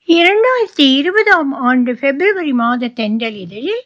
இரண்டாயிரத்தி இருபதாம் ஆண்டு பிப்ரவரி மாத தென்றல் இதழில்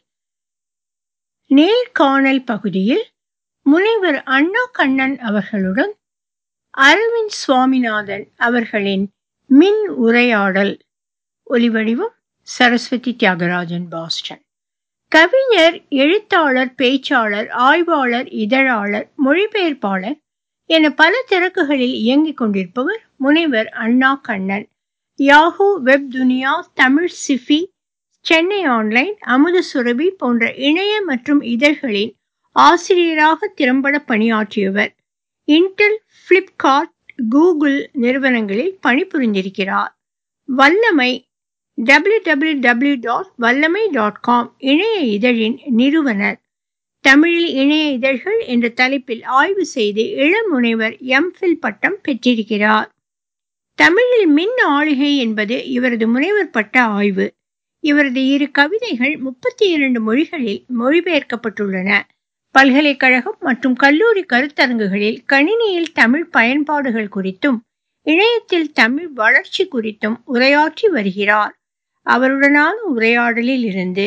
நேர்காணல் பகுதியில் முனைவர் அண்ணா கண்ணன் அவர்களுடன் அரவிந்த் சுவாமிநாதன் அவர்களின் மின் உரையாடல் ஒலிவடிவம் சரஸ்வதி தியாகராஜன் பாஸ்டன் கவிஞர் எழுத்தாளர் பேச்சாளர் ஆய்வாளர் இதழாளர் மொழிபெயர்ப்பாளர் என பல திறக்குகளில் இயங்கிக் கொண்டிருப்பவர் முனைவர் Anna Kannan Yahoo Webdunia Tamil Sify Chennai online Amudha Surabhi போன்ற இணைய மற்றும் இதழ்களின் ஆசிரியராக திறம்பட பணியாற்றியவர் இன்டெல் பிளிப்கார்ட் கூகுள் நிறுவனங்களில் பணிபுரிந்திருக்கிறார் Vallamai W W W dot Vallamai dot com இணைய இதழின் நிறுவனர் தமிழில் இணைய இதழ்கள் என்ற தலைப்பில் ஆய்வு செய்து இளமுனைவர் எம்ஃபில் பட்டம் பெற்றிருக்கிறார் தமிழில் மின் ஆளுகை என்பது இவரது முனைவர் பட்ட ஆய்வு இவரது இரு கவிதைகள் முப்பத்தி இரண்டு மொழிகளில் மொழிபெயர்க்கப்பட்டுள்ளன பல்கலைக்கழகம் மற்றும் கல்லூரி கருத்தரங்குகளில் கணினியில் தமிழ் பயன்பாடுகள் குறித்தும் இணையத்தில் தமிழ் வளர்ச்சி குறித்தும் உரையாற்றி வருகிறார் அவருடனான உரையாடலில் இருந்து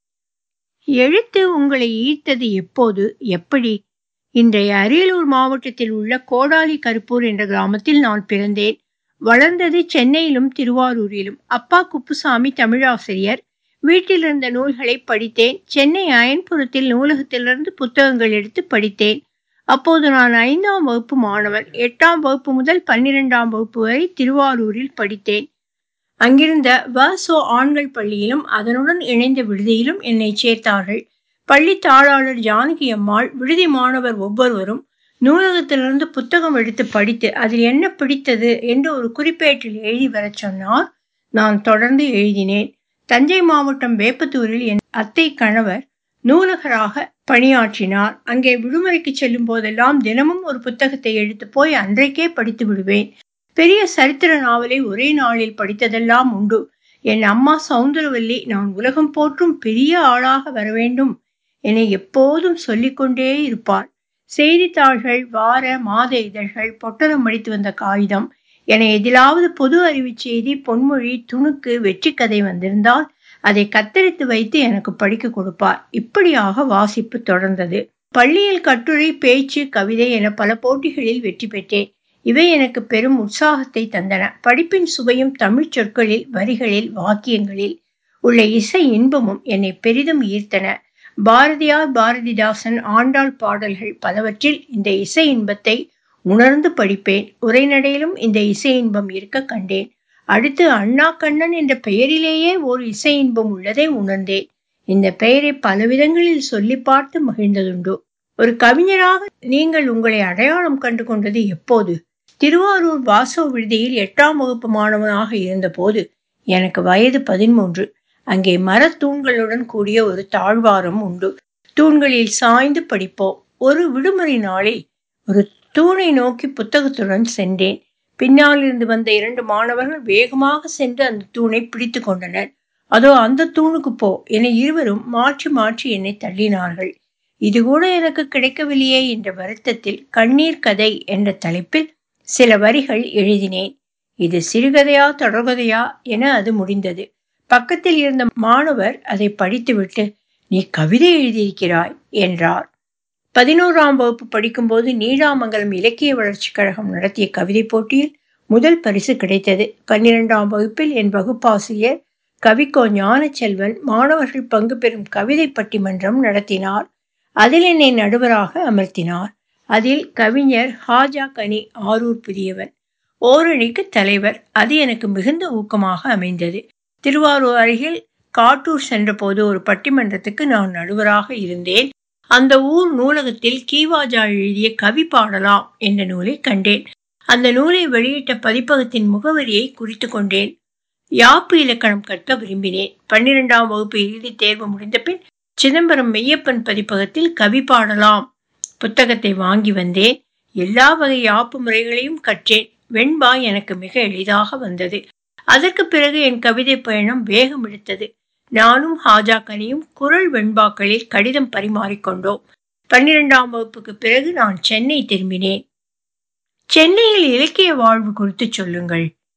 எழுத்து உங்களை ஈர்த்தது எப்போது எப்படி இன்றைய அரியலூர் மாவட்டத்தில் உள்ள கோடாலி கருப்பூர் என்ற கிராமத்தில் நான் பிறந்தேன் வளர்ந்தது சென்னையிலும் திருவாரூரிலும் அப்பா குப்புசாமி தமிழாசிரியர் வீட்டில் இருந்த நூல்களை படித்தேன் சென்னை அயன்புரத்தில் நூலகத்திலிருந்து புத்தகங்கள் எடுத்து படித்தேன் அப்போது நான் ஐந்தாம் வகுப்பு மாணவன் எட்டாம் வகுப்பு முதல் பன்னிரெண்டாம் வகுப்பு வரை திருவாரூரில் படித்தேன் அங்கிருந்த வசோ ஆண்கள் பள்ளியிலும் அதனுடன் இணைந்த விடுதியிலும் என்னை சேர்த்தார்கள் பள்ளி தாளாளர் ஜானகி அம்மாள் விடுதி மாணவர் ஒவ்வொருவரும் நூலகத்திலிருந்து புத்தகம் எடுத்து படித்து அதில் என்ன பிடித்தது என்று ஒரு குறிப்பேட்டில் எழுதி வரச் சொன்னார் நான் தொடர்ந்து எழுதினேன் தஞ்சை மாவட்டம் வேப்பத்தூரில் என் அத்தை கணவர் நூலகராக பணியாற்றினார் அங்கே விடுமுறைக்கு செல்லும் போதெல்லாம் தினமும் ஒரு புத்தகத்தை எடுத்து போய் அன்றைக்கே படித்து விடுவேன் பெரிய சரித்திர நாவலை ஒரே நாளில் படித்ததெல்லாம் உண்டு என் அம்மா சவுந்தரவல்லி நான் உலகம் போற்றும் பெரிய ஆளாக வர வேண்டும் என எப்போதும் சொல்லிக்கொண்டே இருப்பார் செய்தித்தாள்கள் வார மாத இதழ்கள் பொட்டலம் அடித்து வந்த காகிதம் என எதிலாவது பொது அறிவு செய்தி பொன்மொழி துணுக்கு வெற்றி கதை வந்திருந்தால் அதை கத்தரித்து வைத்து எனக்கு படிக்க கொடுப்பார் இப்படியாக வாசிப்பு தொடர்ந்தது பள்ளியில் கட்டுரை பேச்சு கவிதை என பல போட்டிகளில் வெற்றி பெற்றேன் இவை எனக்கு பெரும் உற்சாகத்தை தந்தன படிப்பின் சுவையும் தமிழ் சொற்களில் வரிகளில் வாக்கியங்களில் உள்ள இசை இன்பமும் என்னை பெரிதும் ஈர்த்தன பாரதியார் பாரதிதாசன் ஆண்டாள் பாடல்கள் பலவற்றில் இந்த இசை இன்பத்தை உணர்ந்து படிப்பேன் உரைநடையிலும் இந்த இசை இன்பம் இருக்க கண்டேன் அடுத்து அண்ணா கண்ணன் என்ற பெயரிலேயே ஒரு இசை இன்பம் உள்ளதை உணர்ந்தேன் இந்த பெயரை பலவிதங்களில் சொல்லி பார்த்து மகிழ்ந்ததுண்டு ஒரு கவிஞராக நீங்கள் உங்களை அடையாளம் கண்டு கொண்டது எப்போது திருவாரூர் வாசோ விடுதியில் எட்டாம் வகுப்பு மாணவனாக இருந்தபோது எனக்கு வயது பதிமூன்று அங்கே மரத்தூண்களுடன் கூடிய ஒரு தாழ்வாரம் உண்டு தூண்களில் சாய்ந்து படிப்போம் ஒரு விடுமுறை நாளில் ஒரு தூணை நோக்கி புத்தகத்துடன் சென்றேன் பின்னால் இருந்து வந்த இரண்டு மாணவர்கள் வேகமாக சென்று அந்த தூணை பிடித்து கொண்டனர் அதோ அந்த தூணுக்கு போ என இருவரும் மாற்றி மாற்றி என்னை தள்ளினார்கள் இது கூட எனக்கு கிடைக்கவில்லையே என்ற வருத்தத்தில் கண்ணீர் கதை என்ற தலைப்பில் சில வரிகள் எழுதினேன் இது சிறுகதையா தொடர்கதையா என அது முடிந்தது பக்கத்தில் இருந்த மாணவர் அதை படித்துவிட்டு நீ கவிதை எழுதியிருக்கிறாய் என்றார் பதினோராம் வகுப்பு படிக்கும்போது நீடாமங்கலம் இலக்கிய வளர்ச்சி கழகம் நடத்திய கவிதை போட்டியில் முதல் பரிசு கிடைத்தது பன்னிரெண்டாம் வகுப்பில் என் வகுப்பாசிரியர் கவிக்கோ ஞானச்செல்வன் மாணவர்கள் பங்கு பெறும் கவிதை பட்டிமன்றம் நடத்தினார் அதில் என்னை நடுவராக அமர்த்தினார் அதில் கவிஞர் ஹாஜா கனி ஆரூர் புதியவன் ஓரணிக்கு தலைவர் அது எனக்கு மிகுந்த ஊக்கமாக அமைந்தது திருவாரூர் அருகில் காட்டூர் சென்றபோது ஒரு பட்டிமன்றத்துக்கு நான் நடுவராக இருந்தேன் அந்த ஊர் நூலகத்தில் கீவாஜா எழுதிய கவி பாடலாம் என்ற நூலை கண்டேன் அந்த நூலை வெளியிட்ட பதிப்பகத்தின் முகவரியை குறித்து கொண்டேன் யாப்பு இலக்கணம் கற்க விரும்பினேன் பன்னிரெண்டாம் வகுப்பு இறுதி தேர்வு முடிந்த பின் சிதம்பரம் மெய்யப்பன் பதிப்பகத்தில் கவி பாடலாம் புத்தகத்தை வாங்கி வந்தேன் எல்லா வகை யாப்பு முறைகளையும் கற்றேன் வெண்பா எனக்கு மிக எளிதாக வந்தது அதற்கு பிறகு என் கவிதை பயணம் வேகம் எடுத்தது நானும் ஹாஜா கனியும் குரல் வெண்பாக்களில் கடிதம் பரிமாறிக்கொண்டோம் பன்னிரெண்டாம் வகுப்புக்கு பிறகு நான் சென்னை திரும்பினேன் சென்னையில் இலக்கிய வாழ்வு குறித்து சொல்லுங்கள்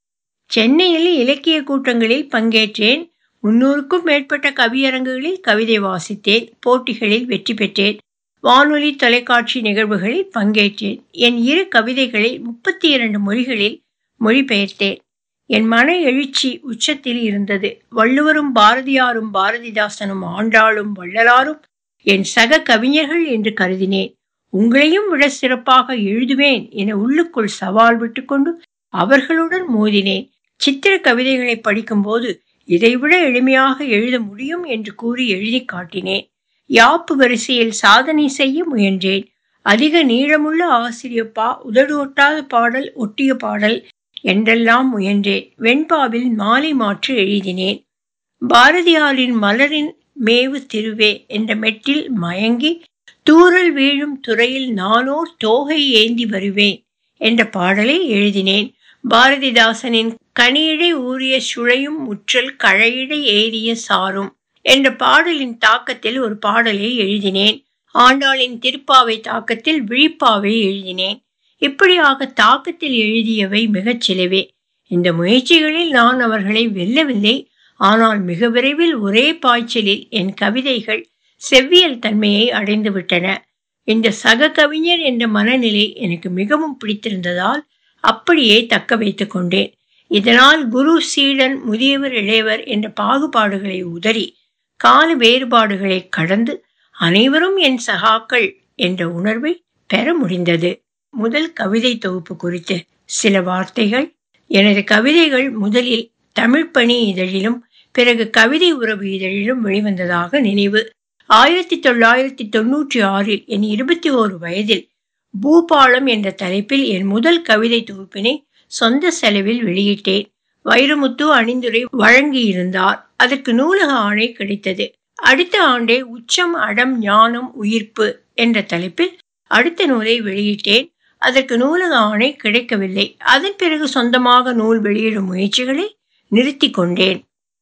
சென்னையில் இலக்கிய கூட்டங்களில் பங்கேற்றேன் முன்னூறுக்கும் மேற்பட்ட கவியரங்குகளில் கவிதை வாசித்தேன் போட்டிகளில் வெற்றி பெற்றேன் வானொலி தொலைக்காட்சி நிகழ்வுகளில் பங்கேற்றேன் என் இரு கவிதைகளை முப்பத்தி இரண்டு மொழிகளில் மொழிபெயர்த்தேன் என் மன எழுச்சி உச்சத்தில் இருந்தது வள்ளுவரும் பாரதியாரும் பாரதிதாசனும் ஆண்டாளும் வள்ளலாரும் என் சக கவிஞர்கள் என்று கருதினேன் உங்களையும் விட சிறப்பாக எழுதுவேன் என உள்ளுக்குள் சவால் விட்டுக்கொண்டு அவர்களுடன் மோதினேன் சித்திர கவிதைகளை படிக்கும்போது இதைவிட எளிமையாக எழுத முடியும் என்று கூறி எழுதி காட்டினேன் யாப்பு வரிசையில் சாதனை செய்ய முயன்றேன் அதிக நீளமுள்ள ஆசிரியப்பா உதடு ஒட்டாத பாடல் ஒட்டிய பாடல் என்றெல்லாம் முயன்றேன் வெண்பாவில் மாலை மாற்று எழுதினேன் பாரதியாரின் மலரின் மேவு திருவே என்ற மெட்டில் மயங்கி தூரல் வீழும் துறையில் நானோர் தோகை ஏந்தி வருவேன் என்ற பாடலை எழுதினேன் பாரதிதாசனின் கனியிடை ஊறிய சுழையும் முற்றல் கழையிடை ஏறிய சாரும் என்ற பாடலின் தாக்கத்தில் ஒரு பாடலை எழுதினேன் ஆண்டாளின் திருப்பாவை தாக்கத்தில் விழிப்பாவை எழுதினேன் இப்படியாக தாக்கத்தில் எழுதியவை மிகச் சிலவே இந்த முயற்சிகளில் நான் அவர்களை வெல்லவில்லை ஆனால் மிக விரைவில் ஒரே பாய்ச்சலில் என் கவிதைகள் செவ்வியல் தன்மையை அடைந்து விட்டன இந்த சக கவிஞர் என்ற மனநிலை எனக்கு மிகவும் பிடித்திருந்ததால் அப்படியே தக்க வைத்துக் கொண்டேன் இதனால் குரு சீடன் முதியவர் இளையவர் என்ற பாகுபாடுகளை உதறி கால வேறுபாடுகளை கடந்து அனைவரும் என் சகாக்கள் என்ற உணர்வை பெற முடிந்தது முதல் கவிதை தொகுப்பு குறித்து சில வார்த்தைகள் எனது கவிதைகள் முதலில் தமிழ் பணி இதழிலும் பிறகு கவிதை உறவு இதழிலும் வெளிவந்ததாக நினைவு ஆயிரத்தி தொள்ளாயிரத்தி தொன்னூற்றி ஆறில் என் இருபத்தி ஓரு வயதில் பூபாலம் என்ற தலைப்பில் என் முதல் கவிதை தொகுப்பினை சொந்த செலவில் வெளியிட்டேன் வைரமுத்து அணிந்துரை வழங்கியிருந்தார் அதற்கு நூலக ஆணை கிடைத்தது அடுத்த ஆண்டே உச்சம் அடம் ஞானம் உயிர்ப்பு என்ற தலைப்பில் அடுத்த நூலை வெளியிட்டேன் அதற்கு நூலக ஆணை கிடைக்கவில்லை அதன் பிறகு சொந்தமாக நூல் வெளியிடும் முயற்சிகளை நிறுத்தி கொண்டேன்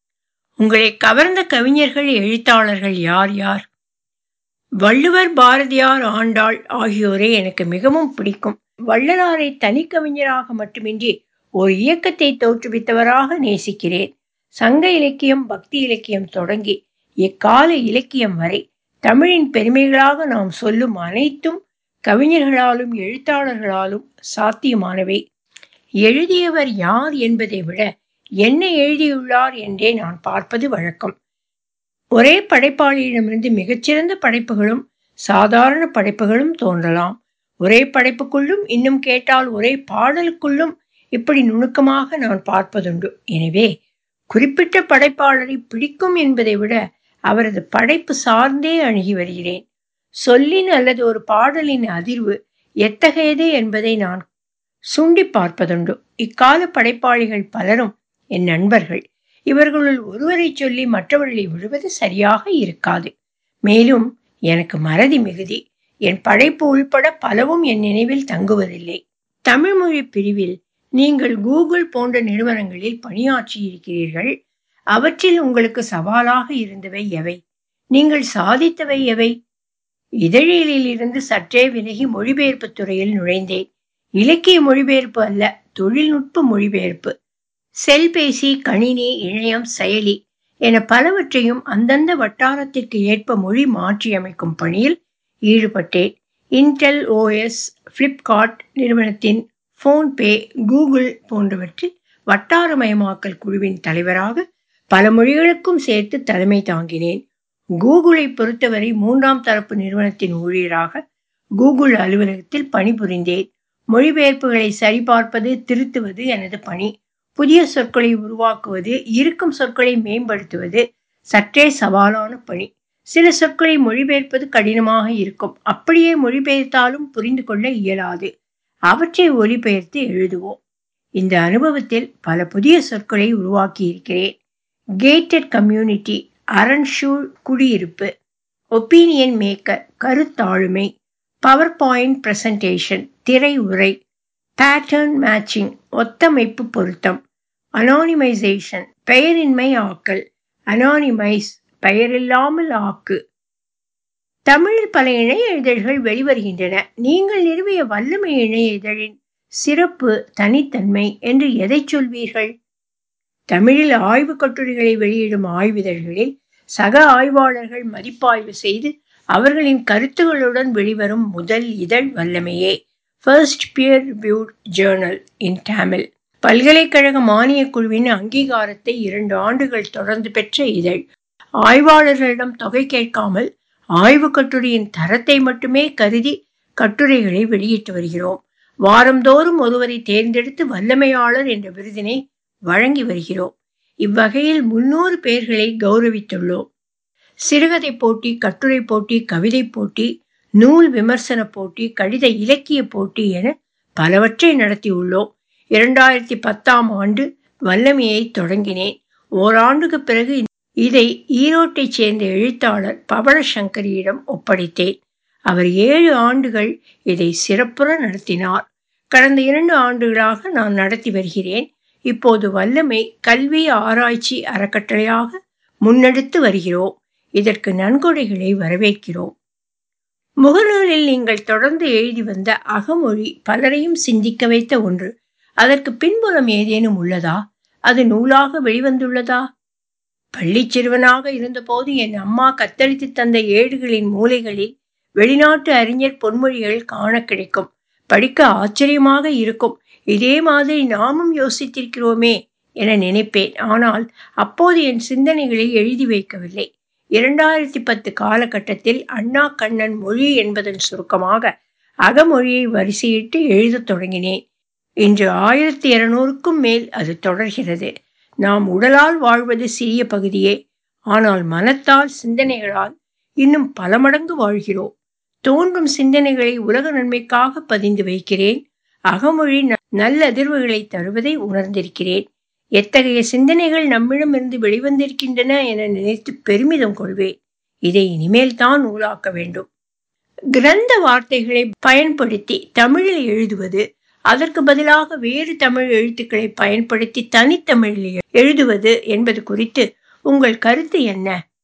உங்களை கவர்ந்த கவிஞர்கள் எழுத்தாளர்கள் யார் யார் வள்ளுவர் பாரதியார் ஆண்டாள் ஆகியோரை எனக்கு மிகவும் பிடிக்கும் வள்ளலாரை தனி கவிஞராக மட்டுமின்றி ஒரு இயக்கத்தை தோற்றுவித்தவராக நேசிக்கிறேன் சங்க இலக்கியம் பக்தி இலக்கியம் தொடங்கி இக்கால இலக்கியம் வரை தமிழின் பெருமைகளாக நாம் சொல்லும் அனைத்தும் கவிஞர்களாலும் எழுத்தாளர்களாலும் சாத்தியமானவை எழுதியவர் யார் என்பதை விட என்ன எழுதியுள்ளார் என்றே நான் பார்ப்பது வழக்கம் ஒரே படைப்பாளியிடமிருந்து மிகச்சிறந்த படைப்புகளும் சாதாரண படைப்புகளும் தோன்றலாம் ஒரே படைப்புக்குள்ளும் இன்னும் கேட்டால் ஒரே பாடலுக்குள்ளும் இப்படி நுணுக்கமாக நான் பார்ப்பதுண்டு எனவே குறிப்பிட்ட படைப்பாளரை பிடிக்கும் என்பதை விட அவரது படைப்பு சார்ந்தே அணுகி வருகிறேன் சொல்லின் அல்லது ஒரு பாடலின் அதிர்வு எத்தகையது என்பதை நான் சுண்டி பார்ப்பதுண்டு இக்கால படைப்பாளிகள் பலரும் என் நண்பர்கள் இவர்களுள் ஒருவரை சொல்லி மற்றவர்களை விடுவது சரியாக இருக்காது மேலும் எனக்கு மறதி மிகுதி என் படைப்பு உள்பட பலவும் என் நினைவில் தங்குவதில்லை தமிழ்மொழி பிரிவில் நீங்கள் கூகுள் போன்ற நிறுவனங்களில் பணியாற்றி இருக்கிறீர்கள் அவற்றில் உங்களுக்கு சவாலாக இருந்தவை எவை நீங்கள் சாதித்தவை எவை இதழியலில் இருந்து சற்றே விலகி மொழிபெயர்ப்பு துறையில் நுழைந்தேன் இலக்கிய மொழிபெயர்ப்பு அல்ல தொழில்நுட்ப மொழிபெயர்ப்பு செல்பேசி கணினி இணையம் செயலி என பலவற்றையும் அந்தந்த வட்டாரத்திற்கு ஏற்ப மொழி மாற்றியமைக்கும் பணியில் ஈடுபட்டேன் இன்டெல் ஓஎஸ் பிளிப்கார்ட் நிறுவனத்தின் போன்பே கூகுள் போன்றவற்றில் வட்டாரமயமாக்கல் குழுவின் தலைவராக பல மொழிகளுக்கும் சேர்த்து தலைமை தாங்கினேன் கூகுளை பொறுத்தவரை மூன்றாம் தரப்பு நிறுவனத்தின் ஊழியராக கூகுள் அலுவலகத்தில் பணிபுரிந்தேன் மொழிபெயர்ப்புகளை சரிபார்ப்பது திருத்துவது எனது பணி புதிய சொற்களை உருவாக்குவது இருக்கும் சொற்களை மேம்படுத்துவது சற்றே சவாலான பணி சில சொற்களை மொழிபெயர்ப்பது கடினமாக இருக்கும் அப்படியே மொழிபெயர்த்தாலும் புரிந்து கொள்ள இயலாது அவற்றை ஒலிபெயர்த்து எழுதுவோம் இந்த அனுபவத்தில் பல புதிய சொற்களை உருவாக்கி இருக்கிறேன் கேட்டட் கம்யூனிட்டி அரண்ஷூல் குடியிருப்பு ஒப்பீனியன் மேக்கர் கருத்தாளுமை பவர் பாயிண்ட் பிரசன்டேஷன் திரை உரை பேட்டர்ன் மேட்சிங் ஒத்தமைப்பு பொருத்தம் அனானிமைசேஷன் பெயரின்மை ஆக்கல் அனானிமைஸ் பெயரில்லாமல் ஆக்கு தமிழில் பல இணைய இதழ்கள் வெளிவருகின்றன நீங்கள் நிறுவிய வல்லமை இணைய இதழின் சிறப்பு தனித்தன்மை என்று எதை சொல்வீர்கள் தமிழில் ஆய்வு கட்டுரைகளை வெளியிடும் ஆய்விதழ்களில் சக ஆய்வாளர்கள் மதிப்பாய்வு செய்து அவர்களின் கருத்துகளுடன் வெளிவரும் முதல் இதழ் வல்லமையே first peer reviewed journal in Tamil பல்கலைக்கழக மானியக் குழுவின் அங்கீகாரத்தை இரண்டு ஆண்டுகள் தொடர்ந்து பெற்ற இதழ் ஆய்வாளர்களிடம் தொகை கேட்காமல் ஆய்வு கட்டுரையின் தரத்தை மட்டுமே கருதி கட்டுரைகளை வெளியிட்டு வருகிறோம் வாரந்தோறும் ஒருவரை தேர்ந்தெடுத்து வல்லமையாளர் என்ற விருதினை வழங்கி வருகிறோம் இவ்வகையில் முன்னூறு பேர்களை கௌரவித்துள்ளோம் சிறுகதை போட்டி கட்டுரை போட்டி கவிதை போட்டி நூல் விமர்சன போட்டி கடித இலக்கிய போட்டி என பலவற்றை நடத்தியுள்ளோம் இரண்டாயிரத்தி பத்தாம் ஆண்டு வல்லமையை தொடங்கினேன் ஓராண்டுக்கு பிறகு இதை ஈரோட்டைச் சேர்ந்த எழுத்தாளர் பவள சங்கரியிடம் ஒப்படைத்தேன் அவர் ஏழு ஆண்டுகள் இதை சிறப்புற நடத்தினார் கடந்த இரண்டு ஆண்டுகளாக நான் நடத்தி வருகிறேன் இப்போது வல்லமை கல்வி ஆராய்ச்சி அறக்கட்டளையாக முன்னெடுத்து வருகிறோம் இதற்கு நன்கொடைகளை வரவேற்கிறோம் முகநூலில் நீங்கள் தொடர்ந்து எழுதி வந்த அகமொழி பலரையும் சிந்திக்க வைத்த ஒன்று அதற்கு பின்புலம் ஏதேனும் உள்ளதா அது நூலாக வெளிவந்துள்ளதா பள்ளி சிறுவனாக இருந்தபோது என் அம்மா கத்தரித்து தந்த ஏடுகளின் மூலைகளில் வெளிநாட்டு அறிஞர் பொன்மொழிகள் காண கிடைக்கும் படிக்க ஆச்சரியமாக இருக்கும் இதே மாதிரி நாமும் யோசித்திருக்கிறோமே என நினைப்பேன் ஆனால் அப்போது என் சிந்தனைகளை எழுதி வைக்கவில்லை இரண்டாயிரத்தி பத்து காலகட்டத்தில் அண்ணா கண்ணன் மொழி என்பதன் சுருக்கமாக அகமொழியை வரிசையிட்டு எழுதத் தொடங்கினேன் இன்று ஆயிரத்தி இருநூறுக்கும் மேல் அது தொடர்கிறது நாம் உடலால் வாழ்வது சிறிய பகுதியே ஆனால் மனத்தால் சிந்தனைகளால் இன்னும் பல மடங்கு வாழ்கிறோம் தோன்றும் சிந்தனைகளை உலக நன்மைக்காக பதிந்து வைக்கிறேன் அகமொழி நல்லதிர்வுகளை தருவதை உணர்ந்திருக்கிறேன் எத்தகைய சிந்தனைகள் நம்மிடமிருந்து வெளிவந்திருக்கின்றன என நினைத்து பெருமிதம் கொள்வேன் இதை இனிமேல் தான் நூலாக்க வேண்டும் கிரந்த வார்த்தைகளை பயன்படுத்தி தமிழில் எழுதுவது அதற்கு பதிலாக வேறு தமிழ் எழுத்துக்களை பயன்படுத்தி தனித்தமிழில் எழுதுவது என்பது குறித்து உங்கள் கருத்து என்ன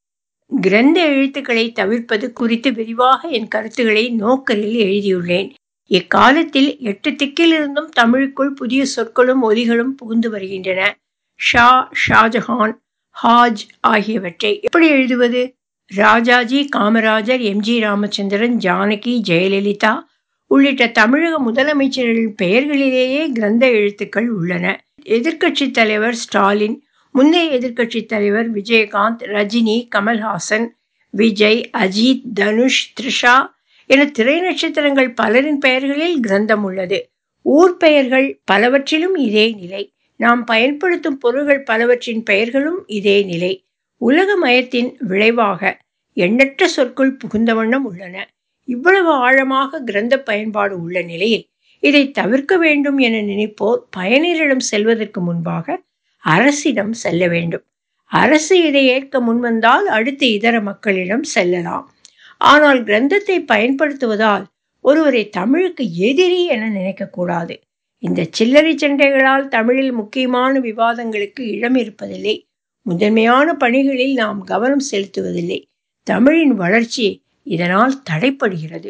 கிரந்த எழுத்துக்களை தவிர்ப்பது குறித்து விரிவாக என் கருத்துக்களை நோக்கரில் எழுதியுள்ளேன் இக்காலத்தில் எட்டு திக்கிலிருந்தும் தமிழுக்குள் புதிய சொற்களும் ஒலிகளும் புகுந்து வருகின்றன ஷா ஷாஜஹான் ஹாஜ் ஆகியவற்றை எப்படி எழுதுவது ராஜாஜி காமராஜர் எம்ஜி ராமச்சந்திரன் ஜானகி ஜெயலலிதா உள்ளிட்ட தமிழக முதலமைச்சர்களின் பெயர்களிலேயே கிரந்த எழுத்துக்கள் உள்ளன எதிர்க்கட்சி தலைவர் ஸ்டாலின் முந்தைய எதிர்க்கட்சி தலைவர் விஜயகாந்த் ரஜினி கமல்ஹாசன் விஜய் அஜித் தனுஷ் த்ரிஷா என திரை நட்சத்திரங்கள் பலரின் பெயர்களில் கிரந்தம் உள்ளது ஊர் பெயர்கள் பலவற்றிலும் இதே நிலை நாம் பயன்படுத்தும் பொருள்கள் பலவற்றின் பெயர்களும் இதே நிலை உலக மயத்தின் விளைவாக எண்ணற்ற சொற்கள் புகுந்த வண்ணம் உள்ளன இவ்வளவு ஆழமாக கிரந்த பயன்பாடு உள்ள நிலையில் இதை தவிர்க்க வேண்டும் என நினைப்போர் பயணியரிடம் செல்வதற்கு முன்பாக அரசிடம் செல்ல வேண்டும் அரசு இதை ஏற்க முன்வந்தால் அடுத்து இதர மக்களிடம் செல்லலாம் ஆனால் கிரந்தத்தை பயன்படுத்துவதால் ஒருவரை தமிழுக்கு எதிரி என நினைக்கக்கூடாது இந்த சில்லறை சண்டைகளால் தமிழில் முக்கியமான விவாதங்களுக்கு இடம் இருப்பதில்லை முதன்மையான பணிகளில் நாம் கவனம் செலுத்துவதில்லை தமிழின் வளர்ச்சி இதனால் தடைப்படுகிறது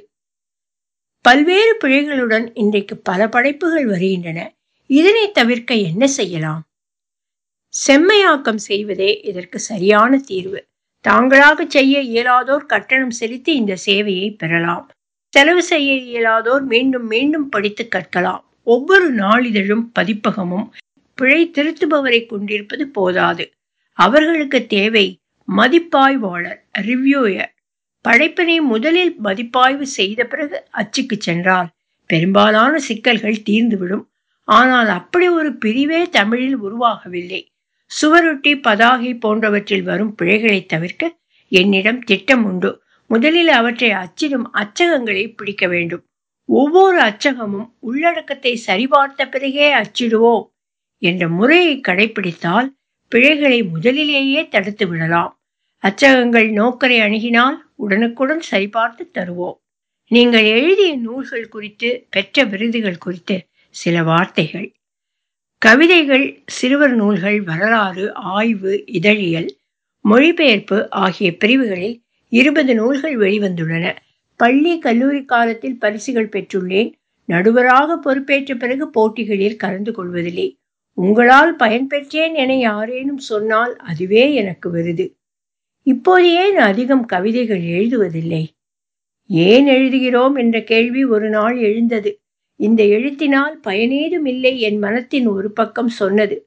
பல்வேறு பிழைகளுடன் இன்றைக்கு பல படைப்புகள் வருகின்றன இதனை தவிர்க்க என்ன செய்யலாம் செம்மையாக்கம் செய்வதே இதற்கு சரியான தீர்வு தாங்களாக செய்ய இயலாதோர் கட்டணம் செலுத்தி இந்த சேவையை பெறலாம் செலவு செய்ய இயலாதோர் மீண்டும் மீண்டும் படித்து கற்கலாம் ஒவ்வொரு நாளிதழும் பதிப்பகமும் பிழை திருத்துபவரை கொண்டிருப்பது போதாது அவர்களுக்கு தேவை மதிப்பாய்வாளர் ரிவ்யூயர் படைப்பினை முதலில் மதிப்பாய்வு செய்த பிறகு அச்சுக்கு சென்றால் பெரும்பாலான சிக்கல்கள் தீர்ந்துவிடும் ஆனால் அப்படி ஒரு பிரிவே தமிழில் உருவாகவில்லை சுவரொட்டி பதாகை போன்றவற்றில் வரும் பிழைகளை தவிர்க்க என்னிடம் திட்டம் உண்டு முதலில் அவற்றை அச்சிடும் அச்சகங்களை பிடிக்க வேண்டும் ஒவ்வொரு அச்சகமும் உள்ளடக்கத்தை சரிபார்த்த பிறகே அச்சிடுவோம் என்ற முறையை கடைபிடித்தால் பிழைகளை முதலிலேயே தடுத்து விடலாம் அச்சகங்கள் நோக்கரை அணுகினால் உடனுக்குடன் சரிபார்த்து தருவோம் நீங்கள் எழுதிய நூல்கள் குறித்து பெற்ற விருதுகள் குறித்து சில வார்த்தைகள் கவிதைகள் சிறுவர் நூல்கள் வரலாறு ஆய்வு இதழியல் மொழிபெயர்ப்பு ஆகிய பிரிவுகளில் இருபது நூல்கள் வெளிவந்துள்ளன பள்ளி கல்லூரி காலத்தில் பரிசுகள் பெற்றுள்ளேன் நடுவராக பொறுப்பேற்ற பிறகு போட்டிகளில் கலந்து கொள்வதில்லை உங்களால் பயன் பெற்றேன் என யாரேனும் சொன்னால் அதுவே எனக்கு விருது இப்போது ஏன் அதிகம் கவிதைகள் எழுதுவதில்லை ஏன் எழுதுகிறோம் என்ற கேள்வி ஒரு நாள் எழுந்தது இந்த எழுத்தினால் பயனேதும் இல்லை என் மனத்தின் ஒரு பக்கம் சொன்னது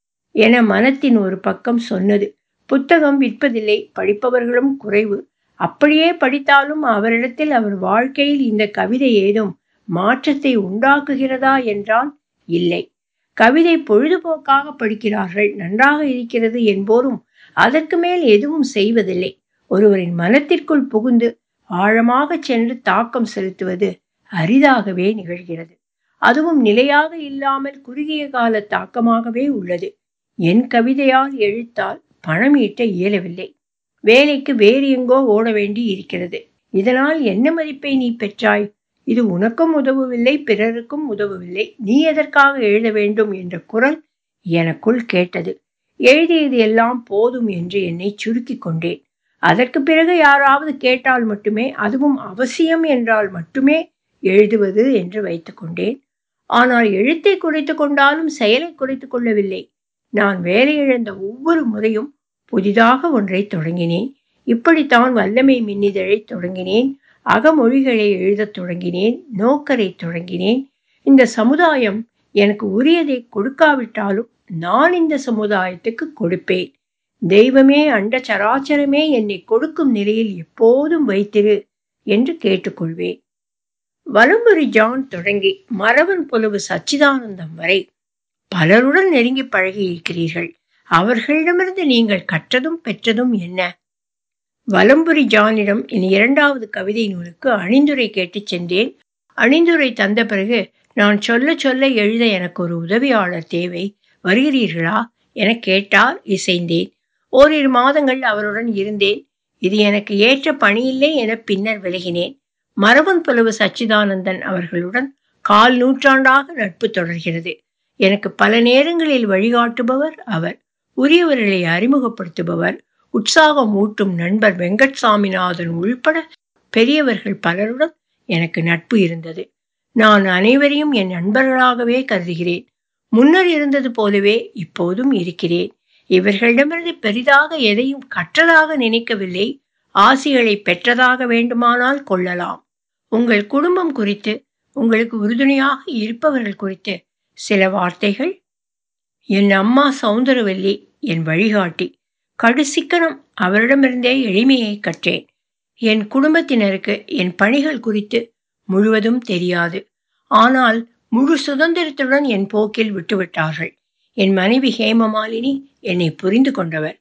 என மனத்தின் ஒரு பக்கம் சொன்னது புத்தகம் விற்பதில்லை படிப்பவர்களும் குறைவு அப்படியே படித்தாலும் அவரிடத்தில் அவர் வாழ்க்கையில் இந்த கவிதை ஏதும் மாற்றத்தை உண்டாக்குகிறதா என்றால் இல்லை கவிதை பொழுதுபோக்காக படிக்கிறார்கள் நன்றாக இருக்கிறது என்போரும் அதற்கு மேல் எதுவும் செய்வதில்லை ஒருவரின் மனத்திற்குள் புகுந்து ஆழமாக சென்று தாக்கம் செலுத்துவது அரிதாகவே நிகழ்கிறது அதுவும் நிலையாக இல்லாமல் குறுகிய கால தாக்கமாகவே உள்ளது என் கவிதையால் எழுத்தால் பணம் ஈட்ட இயலவில்லை வேலைக்கு வேறு எங்கோ ஓட வேண்டி இருக்கிறது இதனால் என்ன மதிப்பை நீ பெற்றாய் இது உனக்கும் உதவவில்லை பிறருக்கும் உதவவில்லை நீ எதற்காக எழுத வேண்டும் என்ற குரல் எனக்குள் கேட்டது எழுதியது எல்லாம் போதும் என்று என்னை சுருக்கி கொண்டேன் அதற்கு பிறகு யாராவது கேட்டால் மட்டுமே அதுவும் அவசியம் என்றால் மட்டுமே எழுதுவது என்று வைத்துக்கொண்டேன் ஆனால் எழுத்தை குறைத்து கொண்டாலும் செயலை குறைத்து கொள்ளவில்லை நான் வேலை இழந்த ஒவ்வொரு முறையும் புதிதாக ஒன்றை தொடங்கினேன் இப்படித்தான் வல்லமை மின்னிதழை தொடங்கினேன் அகமொழிகளை எழுதத் தொடங்கினேன் நோக்கரை தொடங்கினேன் இந்த சமுதாயம் எனக்கு உரியதை கொடுக்காவிட்டாலும் நான் இந்த சமுதாயத்துக்கு கொடுப்பேன் தெய்வமே அண்ட சராச்சரமே என்னை கொடுக்கும் நிலையில் எப்போதும் வைத்திரு என்று கேட்டுக்கொள்வேன் வலம்புரி ஜான் தொடங்கி மரவன் புலவு சச்சிதானந்தம் வரை பலருடன் நெருங்கி பழகி இருக்கிறீர்கள் அவர்களிடமிருந்து நீங்கள் கற்றதும் பெற்றதும் என்ன வலம்புரி ஜானிடம் என் இரண்டாவது கவிதை நூலுக்கு அணிந்துரை கேட்டுச் சென்றேன் அணிந்துரை தந்த பிறகு நான் சொல்ல சொல்ல எழுத எனக்கு ஒரு உதவியாளர் தேவை வருகிறீர்களா என கேட்டார் இசைந்தேன் ஓரிரு மாதங்கள் அவருடன் இருந்தேன் இது எனக்கு ஏற்ற பணியில்லை என பின்னர் விலகினேன் மரபன் புலவு சச்சிதானந்தன் அவர்களுடன் கால் நூற்றாண்டாக நட்பு தொடர்கிறது எனக்கு பல நேரங்களில் வழிகாட்டுபவர் அவர் உரியவர்களை அறிமுகப்படுத்துபவர் உற்சாகம் ஊட்டும் நண்பர் வெங்கட் சாமிநாதன் உள்பட பெரியவர்கள் பலருடன் எனக்கு நட்பு இருந்தது நான் அனைவரையும் என் நண்பர்களாகவே கருதுகிறேன் முன்னர் இருந்தது போலவே இப்போதும் இருக்கிறேன் இவர்களிடமிருந்து பெரிதாக எதையும் கற்றதாக நினைக்கவில்லை ஆசிகளை பெற்றதாக வேண்டுமானால் கொள்ளலாம் உங்கள் குடும்பம் குறித்து உங்களுக்கு உறுதுணையாக இருப்பவர்கள் குறித்து சில வார்த்தைகள் என் அம்மா சௌந்தரவல்லி என் வழிகாட்டி கடுசிக்கனம் அவரிடமிருந்தே எளிமையை கற்றேன் என் குடும்பத்தினருக்கு என் பணிகள் குறித்து முழுவதும் தெரியாது ஆனால் முழு சுதந்திரத்துடன் என் போக்கில் விட்டுவிட்டார்கள் என் மனைவி ஹேமமாலினி என்னை புரிந்து கொண்டவர்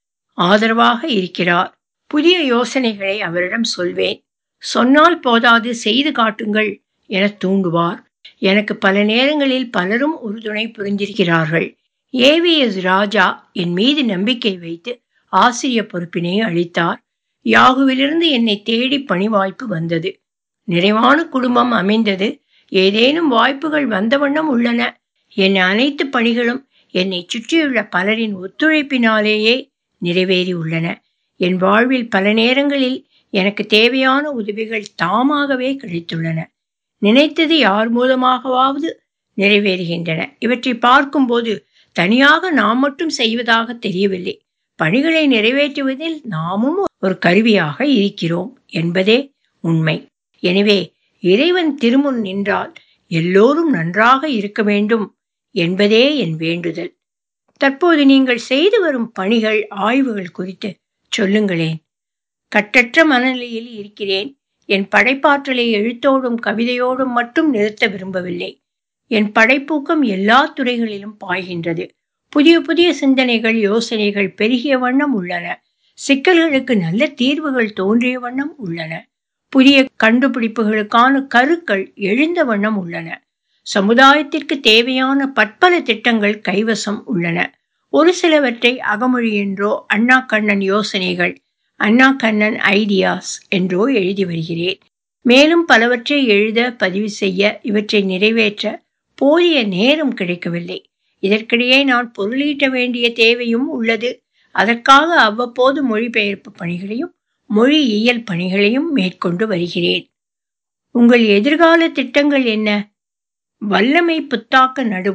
ஆதரவாக இருக்கிறார் புதிய யோசனைகளை அவரிடம் சொல்வேன் சொன்னால் போதாது செய்து காட்டுங்கள் என தூண்டுவார் எனக்கு பல நேரங்களில் பலரும் உறுதுணை புரிந்திருக்கிறார்கள் ஏவிஎஸ் ராஜா என் மீது நம்பிக்கை வைத்து ஆசிரிய பொறுப்பினை அளித்தார் யாகுவிலிருந்து என்னை தேடி பணி வாய்ப்பு வந்தது நிறைவான குடும்பம் அமைந்தது ஏதேனும் வாய்ப்புகள் வந்த வண்ணம் உள்ளன என் அனைத்து பணிகளும் என்னை சுற்றியுள்ள பலரின் ஒத்துழைப்பினாலேயே நிறைவேறி உள்ளன என் வாழ்வில் பல நேரங்களில் எனக்கு தேவையான உதவிகள் தாமாகவே கிடைத்துள்ளன நினைத்தது யார் மூலமாகவாவது நிறைவேறுகின்றன இவற்றை பார்க்கும்போது தனியாக நாம் மட்டும் செய்வதாக தெரியவில்லை பணிகளை நிறைவேற்றுவதில் நாமும் ஒரு கருவியாக இருக்கிறோம் என்பதே உண்மை எனவே இறைவன் திருமுன் நின்றால் எல்லோரும் நன்றாக இருக்க வேண்டும் என்பதே என் வேண்டுதல் தற்போது நீங்கள் செய்து வரும் பணிகள் ஆய்வுகள் குறித்து சொல்லுங்களேன் கட்டற்ற மனநிலையில் இருக்கிறேன் என் படைப்பாற்றலை எழுத்தோடும் கவிதையோடும் மட்டும் நிறுத்த விரும்பவில்லை என் படைப்பூக்கம் எல்லா துறைகளிலும் பாய்கின்றது புதிய புதிய சிந்தனைகள் யோசனைகள் பெருகிய வண்ணம் உள்ளன சிக்கல்களுக்கு நல்ல தீர்வுகள் தோன்றிய வண்ணம் உள்ளன புதிய கண்டுபிடிப்புகளுக்கான கருக்கள் எழுந்த வண்ணம் உள்ளன சமுதாயத்திற்கு தேவையான பற்பல திட்டங்கள் கைவசம் உள்ளன ஒரு சிலவற்றை அகமொழி என்றோ அண்ணா கண்ணன் யோசனைகள் அண்ணா கண்ணன் ஐடியாஸ் என்றோ எழுதி வருகிறேன் மேலும் பலவற்றை எழுத பதிவு செய்ய இவற்றை நிறைவேற்ற போதிய நேரம் கிடைக்கவில்லை இதற்கிடையே நான் பொருளீட்ட வேண்டிய தேவையும் உள்ளது அதற்காக அவ்வப்போது மொழிபெயர்ப்பு பணிகளையும் மொழியியல் பணிகளையும் மேற்கொண்டு வருகிறேன் உங்கள் எதிர்கால திட்டங்கள் என்ன வல்லமை புத்தாக்க நடுவம்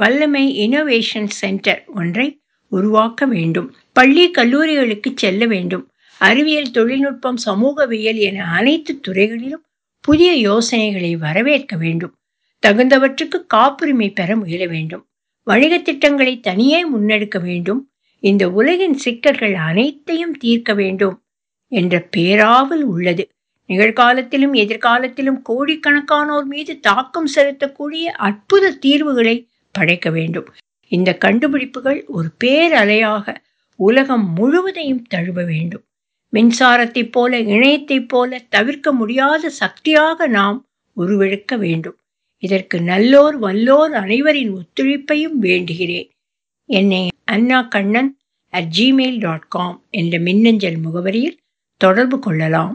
வல்லமை இனோவேஷன் சென்டர் ஒன்றை உருவாக்க வேண்டும் பள்ளி கல்லூரிகளுக்கு செல்ல வேண்டும் அறிவியல் தொழில்நுட்பம் சமூகவியல் என அனைத்து துறைகளிலும் புதிய யோசனைகளை வரவேற்க வேண்டும் தகுந்தவற்றுக்கு காப்புரிமை பெற முயல வேண்டும் வணிக திட்டங்களை தனியே முன்னெடுக்க வேண்டும் இந்த உலகின் சிக்கல்கள் அனைத்தையும் தீர்க்க வேண்டும் என்ற பேராவல் உள்ளது நிகழ்காலத்திலும் எதிர்காலத்திலும் கோடிக்கணக்கானோர் மீது தாக்கம் செலுத்தக்கூடிய அற்புத தீர்வுகளை படைக்க வேண்டும் இந்த கண்டுபிடிப்புகள் ஒரு பேரலையாக உலகம் முழுவதையும் தழுவ வேண்டும் மின்சாரத்தைப் போல இணையத்தைப் போல தவிர்க்க முடியாத சக்தியாக நாம் உருவெடுக்க வேண்டும் இதற்கு நல்லோர் வல்லோர் அனைவரின் ஒத்துழைப்பையும் வேண்டுகிறேன் என்னை Anna Kannan at Gmail dot com என்ற மின்னஞ்சல் முகவரியில் தொடர்பு கொள்ளலாம்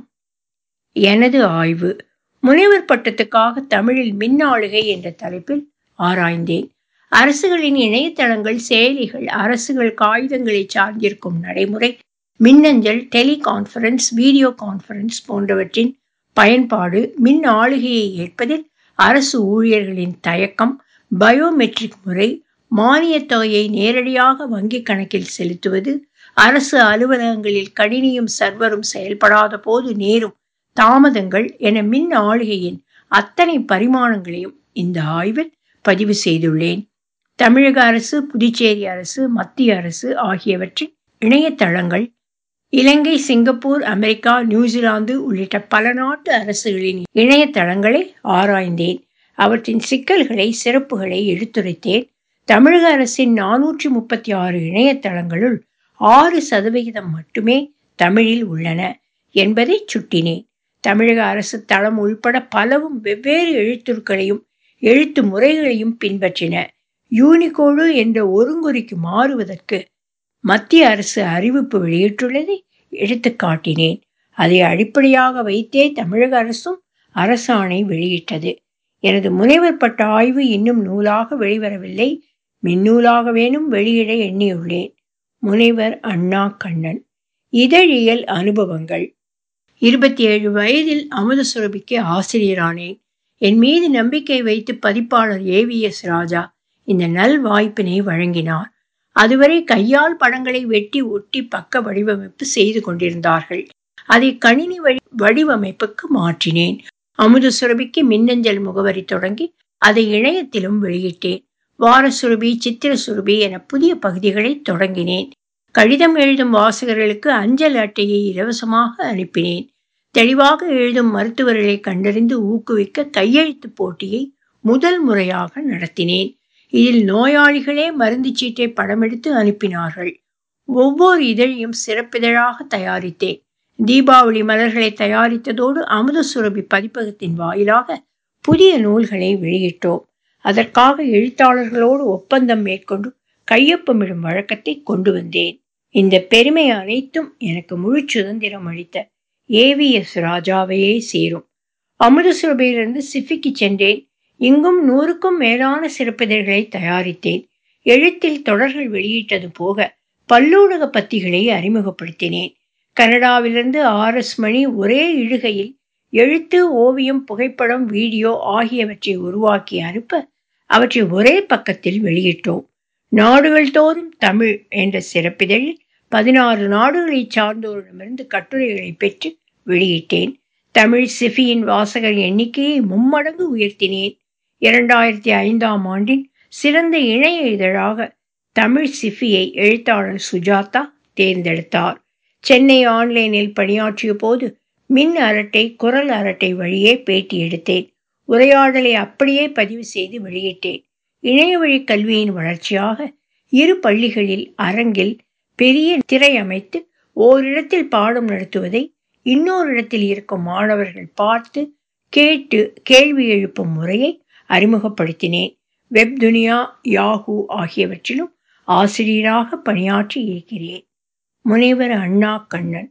எனது ஆய்வு முனைவர் பட்டத்துக்காக தமிழில் மின்னாளுகை என்ற தலைப்பில் ஆராய்ந்தேன் அரசுகளின் இணையதளங்கள் செயலிகள் அரசுகள் காகிதங்களை சார்ந்திருக்கும் நடைமுறை மின்னஞ்சல் டெலிகான்ஃபரன்ஸ் வீடியோ கான்ஃபரன்ஸ் போன்றவற்றின் பயன்பாடு மின் ஆளுகையை ஏற்பதில் அரசு ஊழியர்களின் தயக்கம் பயோமெட்ரிக் முறை மானியத் தொகையை நேரடியாக வங்கிக் கணக்கில் செலுத்துவது அரசு அலுவலகங்களில் கணினியும் சர்வரும் செயல்படாத போது நேரும் தாமதங்கள் என மின் ஆளுகையின் அத்தனை பரிமாணங்களையும் இந்த ஆய்வில் பதிவு செய்துள்ளேன் தமிழக அரசு புதுச்சேரி அரசு மத்திய அரசு ஆகியவற்றின் இணையதளங்கள் இலங்கை சிங்கப்பூர் அமெரிக்கா நியூசிலாந்து உள்ளிட்ட பல நாட்டு அரசுகளின் இணையதளங்களை ஆராய்ந்தேன் அவற்றின் சிக்கல்களை சிறப்புகளை எடுத்துரைத்தேன் தமிழக அரசின் நானூற்றி முப்பத்தி ஆறு இணையதளங்களுள் ஆறு சதவிகிதம் மட்டுமே தமிழில் உள்ளன என்பதை சுட்டினேன் தமிழக அரசு தளம் உள்பட பலவும் வெவ்வேறு எழுத்துருக்களையும் எழுத்து முறைகளையும் பின்பற்றின யூனிகோடு என்ற ஒருங்குறிக்கு மாறுவதற்கு மத்திய அரசு அறிவிப்பு வெளியிட்டுள்ளதை எடுத்து காட்டினேன் அதை அடிப்படையாக வைத்தே தமிழக அரசும் அரசாணை வெளியிட்டது எனது முனைவர் பட்ட ஆய்வு இன்னும் நூலாக வெளிவரவில்லை மின்னூலாக வேணும் வெளியிட எண்ணியுள்ளேன் முனைவர் அண்ணா கண்ணன் இதழியல் அனுபவங்கள் இருபத்தி ஏழு வயதில் அமுத சுரபிக்கு ஆசிரியரானேன் என் மீது நம்பிக்கை வைத்து பதிப்பாளர் ஏவிஎஸ் ராஜா இந்த நல் வாய்ப்பினை வழங்கினார் அதுவரை கையால் படங்களை வெட்டி ஒட்டி பக்க வடிவமைப்பு செய்து கொண்டிருந்தார்கள் அதை கணினி வழி வடிவமைப்புக்கு மாற்றினேன் அமுத சுரபிக்கு மின்னஞ்சல் முகவரி தொடங்கி அதை இணையத்திலும் வெளியிட்டேன் வார சுரபி சித்திர சுரபி என புதிய பகுதிகளை தொடங்கினேன் கடிதம் எழுதும் வாசகர்களுக்கு அஞ்சல் அட்டையை இலவசமாக அனுப்பினேன் தெளிவாக எழுதும் மருத்துவர்களை கண்டறிந்து ஊக்குவிக்க கையெழுத்து போட்டியை முதல் முறையாக நடத்தினேன் இதில் நோயாளிகளே மருந்து சீட்டை படமெடுத்து அனுப்பினார்கள் ஒவ்வொரு இதழையும் சிறப்பிதழாக தயாரித்தேன் தீபாவளி மலர்களை தயாரித்ததோடு அமுத சுரபி பதிப்பகத்தின் வாயிலாக புதிய நூல்களை வெளியிட்டோம் அதற்காக எழுத்தாளர்களோடு ஒப்பந்தம் மேற்கொண்டு கையொப்பமிடும் வழக்கத்தை கொண்டு வந்தேன் இந்த பெருமை அனைத்தும் எனக்கு முழு சுதந்திரம் அளித்த ஏவிஎஸ் ராஜாவையே சேரும் அமுத சுரபியிலிருந்து சிஃபிக்கு சென்றேன் இங்கும் நூறுக்கும் மேலான சிறப்பிதழ்களை தயாரித்தேன் எழுத்தில் தொடர்கள் வெளியிட்டது போக பல்லூடக பத்திகளை அறிமுகப்படுத்தினேன் கனடாவிலிருந்து ஆர் எஸ் மணி ஒரே இழுகையில் எழுத்து ஓவியம் புகைப்படம் வீடியோ ஆகியவற்றை உருவாக்கி அனுப்ப அவற்றை ஒரே பக்கத்தில் வெளியிட்டோம் நாடுகள் தோறும் தமிழ் என்ற சிறப்பிதழில் பதினாறு நாடுகளை சார்ந்தோரிடமிருந்து கட்டுரைகளை பெற்று வெளியிட்டேன் தமிழ் சிஃபியின் வாசகர் எண்ணிக்கையை மும்மடங்கு உயர்த்தினேன் இரண்டாயிரத்தி ஐந்தாம் ஆண்டின் சிறந்த இணைய இதழாக தமிழ் சிஃபியை எழுத்தாளர் சுஜாதா தேர்ந்தெடுத்தார் சென்னை ஆன்லைனில் பணியாற்றிய போது மின் அரட்டை குரல் அரட்டை வழியே பேட்டி எடுத்தேன் உரையாடலை அப்படியே பதிவு செய்து வெளியிட்டேன் இணைய வழி கல்வியின் வளர்ச்சியாக இரு பள்ளிகளில் அரங்கில் பெரிய திரை அமைத்து ஓரிடத்தில் பாடம் நடத்துவதை இன்னொரு இடத்தில் இருக்கும் மாணவர்கள் பார்த்து கேட்டு கேள்வி எழுப்பும் முறையை அறிமுகப்படுத்தினேன் வெப் துனியா யாஹூ ஆகியவற்றிலும் ஆசிரியராக பணியாற்றி இருக்கிறேன் முனைவர் அண்ணா கண்ணன்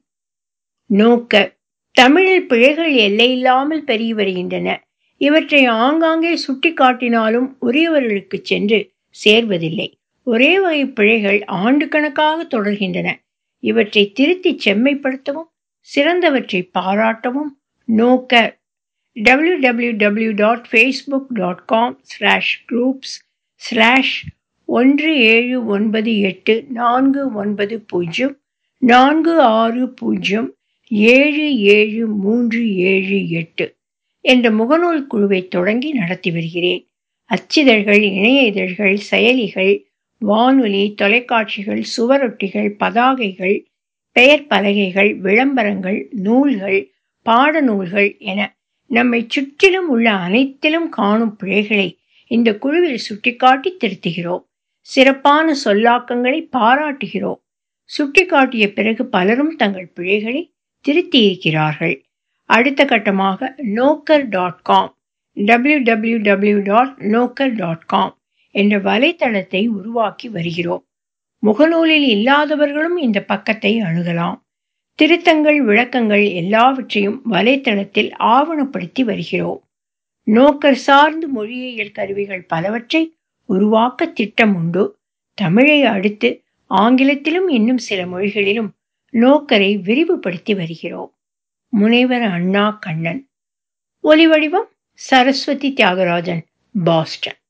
நோக்க தமிழில் பிழைகள் எல்லையில்லாமல் பெருகி வருகின்றன இவற்றை ஆங்காங்கே சுட்டிக்காட்டினாலும் உரியவர்களுக்கு சென்று சேர்வதில்லை ஒரே வகை பிழைகள் ஆண்டு கணக்காக தொடர்கின்றன இவற்றை திருத்தி செம்மைப்படுத்தவும் சிறந்தவற்றை பாராட்டவும் நோக்க W W W dot Facebook dot com slash groups slash ஒன்று ஏழு ஒன்பது எட்டு நான்கு ஒன்பது பூஜ்ஜியம் நான்கு ஆறு பூஜ்ஜியம் ஏழு ஏழு மூன்று ஏழு எட்டு என்ற முகநூல் குழுவை தொடங்கி நடத்தி வருகிறேன் அச்சிதழ்கள் இணைய இதழ்கள் செயலிகள் வானொலி தொலைக்காட்சிகள் சுவரொட்டிகள் பதாகைகள் பெயர் பலகைகள் விளம்பரங்கள் நூல்கள் பாடநூல்கள் என நம்மை சுற்றிலும் உள்ள அனைத்திலும் காணும் பிழைகளை இந்த குழுவில் சுட்டிக்காட்டி திருத்துகிறோம் சிறப்பான சொல்லாக்கங்களை பாராட்டுகிறோம் சுட்டிக்காட்டிய பிறகு பலரும் தங்கள் பிழைகளை திருத்தியிருக்கிறார்கள் அடுத்த கட்டமாக Nokkar dot com W W W dot Nokkar dot com என்ற வலைத்தளத்தை உருவாக்கி வருகிறோம் முகநூலில் இல்லாதவர்களும் இந்த பக்கத்தை அணுகலாம் திருத்தங்கள் விளக்கங்கள் எல்லாவற்றையும் வலைத்தளத்தில் ஆவணப்படுத்தி வருகிறோம் நோக்கர் சார்ந்து மொழியியல் கருவிகள் பலவற்றை உருவாக்க திட்டம் உண்டு தமிழை அடுத்து ஆங்கிலத்திலும் இன்னும் சில மொழிகளிலும் நோக்கரை விரிவுபடுத்தி வருகிறோம் முனைவர் அண்ணா கண்ணன் ஒலிவடிவம் சரஸ்வதி தியாகராஜன் பாஸ்டன்